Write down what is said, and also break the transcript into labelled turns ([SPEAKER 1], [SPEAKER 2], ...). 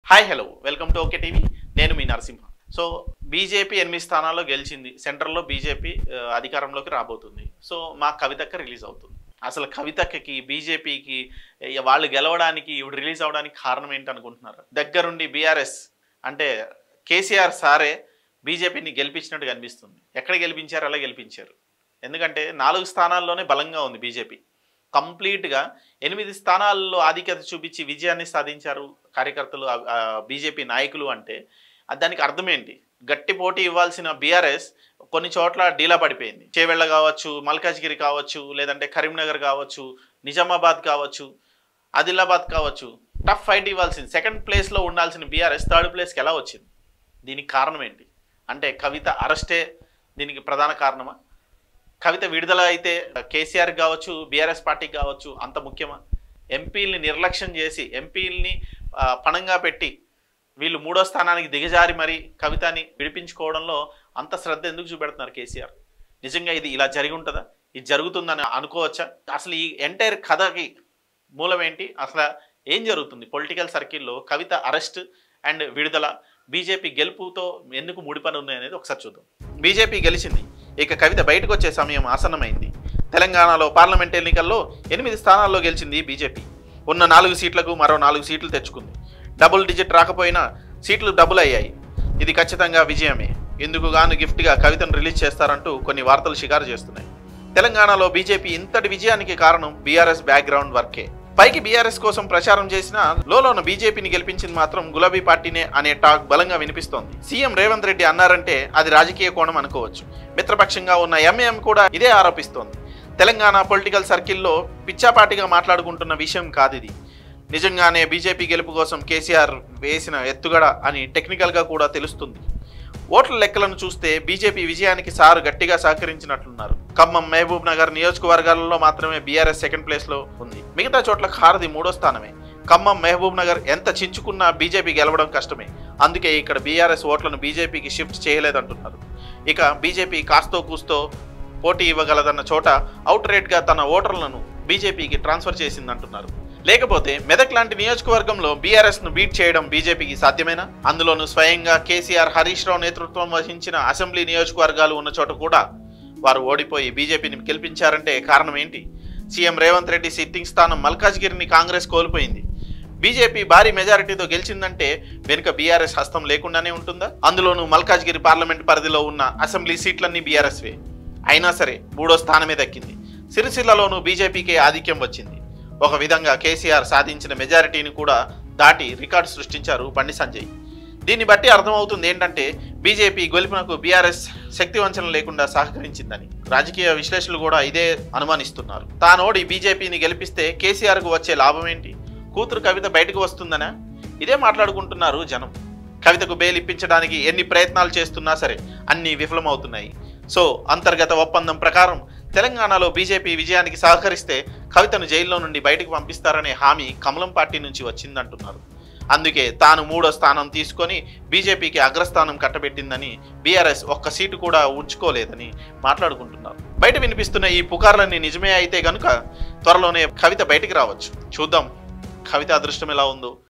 [SPEAKER 1] hi hello welcome to okay TV నేను మీ Narasimha so BJP ఎనిమిది స్థానాల్లో గెలిచింది సెంట్రల్లో బీజేపీ ఆ, అధికారంలోకి రాబోతుంది సో మా కవితక్క రిలీజ్ అవుతుంది అసలు కవితక్కకి బీజేపీకి వాళ్ళు గెలవడానికి ఇవి రిలీజ్ అవడానికి కారణం ఏంటి అనుకుంటున్నారు దగ్గరుండి బీఆర్ఎస్ అంటే కేసీఆర్ సారే బీజేపీని గెలిపించినట్టు కనిపిస్తుంది ఎక్కడ గెలిపించారు అలా గెలిపించారు ఎందుకంటే నాలుగు స్థానాల్లోనే బలంగా ఉంది బీజేపీ కంప్లీట్గా ఎనిమిది స్థానాల్లో ఆధిక్యత చూపించి విజయాన్ని సాధించారు కార్యకర్తలు బీజేపీ నాయకులు అంటే అది దానికి అర్థం ఏంటి గట్టి పోటీ ఇవ్వాల్సిన బీఆర్ఎస్ కొన్ని చోట్ల డీలా పడిపోయింది చేవెళ్ళ కావచ్చు మల్కాజ్గిరి కావచ్చు లేదంటే కరీంనగర్ కావచ్చు నిజామాబాద్ కావచ్చు ఆదిలాబాద్ కావచ్చు టఫ్ ఫైట్ ఇవ్వాల్సింది సెకండ్ ప్లేస్లో ఉండాల్సిన బీఆర్ఎస్ థర్డ్ ప్లేస్కి ఎలా వచ్చింది దీనికి కారణం ఏంటి అంటే కవిత అరెస్టే దీనికి ప్రధాన కారణమా కవిత విడుదల అయితే కేసీఆర్ కావచ్చు బీఆర్ఎస్ పార్టీకి కావచ్చు అంత ముఖ్యమా ఎంపీల్ని నిర్లక్ష్యం చేసి ఎంపీల్ని ఆ, పణంగా పెట్టి వీళ్ళు మూడో స్థానానికి దిగజారి మరి కవితని విడిపించుకోవడంలో అంత శ్రద్ధ ఎందుకు చూపెడుతున్నారు కేసీఆర్ నిజంగా ఇది ఇలా జరిగి ఉంటుందా ఇది జరుగుతుందని అనుకోవచ్చా అసలు ఈ ఎంటైర్ కథకి మూలం ఏంటి అసలు ఏం జరుగుతుంది పొలిటికల్ సర్కిల్లో కవిత అరెస్ట్ అండ్ విడుదల బీజేపీ గెలుపుతో ఎందుకు ముడిపని ఉన్నాయి అనేది ఒకసారి చూద్దాం బీజేపీ గెలిచింది ఇక కవిత బయటకు వచ్చే సమయం ఆసన్నమైంది తెలంగాణలో పార్లమెంట్ ఎన్నికల్లో ఎనిమిది స్థానాల్లో గెలిచింది బీజేపీ ఉన్న నాలుగు సీట్లకు మరో నాలుగు సీట్లు తెచ్చుకుంది డబుల్ డిజిట్ రాకపోయినా సీట్లు డబుల్ అయ్యాయి ఇది ఖచ్చితంగా విజయమే ఇందుకు గాను గిఫ్ట్గా కవితను రిలీజ్ చేస్తారంటూ కొన్ని వార్తలు షికారు చేస్తున్నాయి తెలంగాణలో బీజేపీ ఇంతటి విజయానికి కారణం బీఆర్ఎస్ బ్యాక్గ్రౌండ్ వర్కే పైకి బీఆర్ఎస్ కోసం ప్రచారం చేసిన లోలోన బీజేపీని గెలిపించింది మాత్రం గులాబీ పార్టీనే అనే టాక్ బలంగా వినిపిస్తోంది సీఎం రేవంత్ రెడ్డి అన్నారంటే అది రాజకీయ కోణం అనుకోవచ్చు మిత్రపక్షంగా ఉన్న ఎంఏఎం కూడా ఇదే ఆరోపిస్తోంది తెలంగాణ పొలిటికల్ సర్కిల్లో పిచ్చాపాటిగా మాట్లాడుకుంటున్న విషయం కాదు ఇది నిజంగానే బీజేపీ గెలుపు కోసం కేసీఆర్ వేసిన ఎత్తుగడ అని టెక్నికల్గా కూడా తెలుస్తుంది ఓట్ల లెక్కలను చూస్తే బీజేపీ విజయానికి సారు గట్టిగా సహకరించినట్లున్నారు ఖమ్మం మహబూబ్ నగర్ నియోజకవర్గాలలో మాత్రమే బీఆర్ఎస్ సెకండ్ ప్లేస్లో ఉంది మిగతా చోట్ల ఖారది మూడో స్థానమే ఖమ్మం మహబూబ్ నగర్ ఎంత చించుకున్నా బీజేపీ గెలవడం కష్టమే అందుకే ఇక్కడ బీఆర్ఎస్ ఓట్లను బీజేపీకి షిఫ్ట్ చేయలేదంటున్నారు ఇక బీజేపీ కాస్తో కూస్తో పోటీ ఇవ్వగలదన్న చోట అవుట్ రేట్గా తన ఓటర్లను బీజేపీకి ట్రాన్స్ఫర్ చేసిందంటున్నారు లేకపోతే మెదక్ లాంటి నియోజకవర్గంలో బీఆర్ఎస్ ను బీట్ చేయడం బీజేపీకి సాధ్యమేనా అందులోనూ స్వయంగా కేసీఆర్ హరీష్ రావు నేతృత్వం వహించిన అసెంబ్లీ నియోజకవర్గాలు ఉన్న చోట కూడా వారు ఓడిపోయి బీజేపీని గెలిపించారంటే కారణం ఏంటి సీఎం రేవంత్ రెడ్డి సిట్టింగ్ స్థానం మల్కాజ్గిరిని కాంగ్రెస్ కోల్పోయింది బీజేపీ భారీ మెజారిటీతో గెలిచిందంటే వెనుక బీఆర్ఎస్ హస్తం లేకుండానే ఉంటుందా అందులోనూ మల్కాజ్గిరి పార్లమెంట్ పరిధిలో ఉన్న అసెంబ్లీ సీట్లన్నీ బీఆర్ఎస్వే అయినా సరే మూడో స్థానమే దక్కింది సిరిసిల్లలోనూ బీజేపీకే ఆధిక్యం వచ్చింది ఒక విధంగా కేసీఆర్ సాధించిన మెజారిటీని కూడా దాటి రికార్డు సృష్టించారు బండి సంజయ్ దీన్ని బట్టి అర్థమవుతుంది ఏంటంటే బీజేపీ గెలుపునకు బీఆర్ఎస్ శక్తి వంచన లేకుండా సహకరించిందని రాజకీయ విశ్లేషకులు కూడా ఇదే అనుమానిస్తున్నారు తానోడి బీజేపీని గెలిపిస్తే కేసీఆర్కు వచ్చే లాభం ఏంటి కూతురు కవిత బయటకు వస్తుందనా ఇదే మాట్లాడుకుంటున్నారు జనం కవితకు బెయిల్ ఇప్పించడానికి ఎన్ని ప్రయత్నాలు చేస్తున్నా సరే అన్నీ విఫలమవుతున్నాయి సో అంతర్గత ఒప్పందం ప్రకారం తెలంగాణలో బీజేపీ విజయానికి సహకరిస్తే కవితను జైల్లో నుండి బయటకు పంపిస్తారనే హామీ కమలం పార్టీ నుంచి వచ్చిందంటున్నారు అందుకే తాను మూడో స్థానం తీసుకొని బీజేపీకి అగ్రస్థానం కట్టబెట్టిందని బీఆర్ఎస్ ఒక్క సీటు కూడా ఉంచుకోలేదని మాట్లాడుకుంటున్నారు బయట వినిపిస్తున్న ఈ పుకార్లన్నీ నిజమే అయితే గనుక త్వరలోనే కవిత బయటికి రావచ్చు చూద్దాం కవిత అదృష్టం ఎలా ఉందో